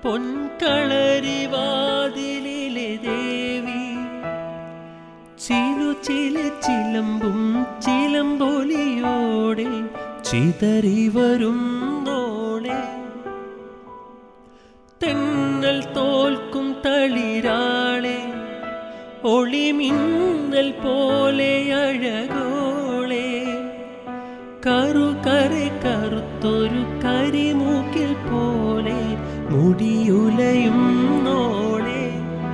പൊൻകളരിവാതിലിലെ ദേവി ചിലു ചില ചിലമ്പും ചിലമ്പൊലിയോടെ ചിതറി വരുന്നോളെ തെന്നൽ തോൽക്കും തളിരാളെ ഒളിമിന്നൽ പോലെ അഴകോളെ കറുകരെ കറുത്തൊരു കരിമൂക്കിൽ പോലെ മുടിയുലയും നോളെ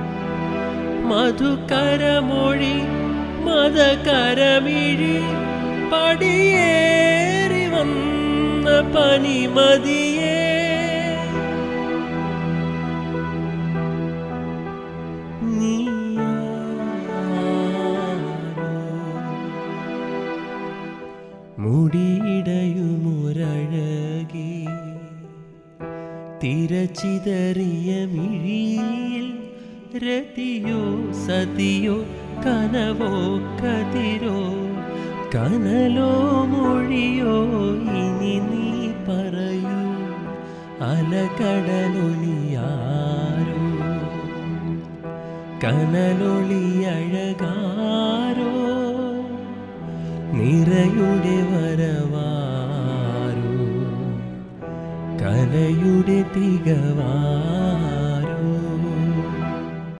മധുകരമൊഴി മതകരമിഴി പടിയേറി വന്ന പനിമതിയേ മുടിയിടയുമുരഴകി തിരച്ചിതറിയ മിഴിയിൽ രതിയോ സതിയോ കനവോ കതിരോ കനലോ മൊഴിയോ ഇനി നീ പറയൂ അലകടലൊളിയാരോ കനലൊളി അഴകാരോ നിറയുടെ വരവാരോ കലയുടെ തികവാ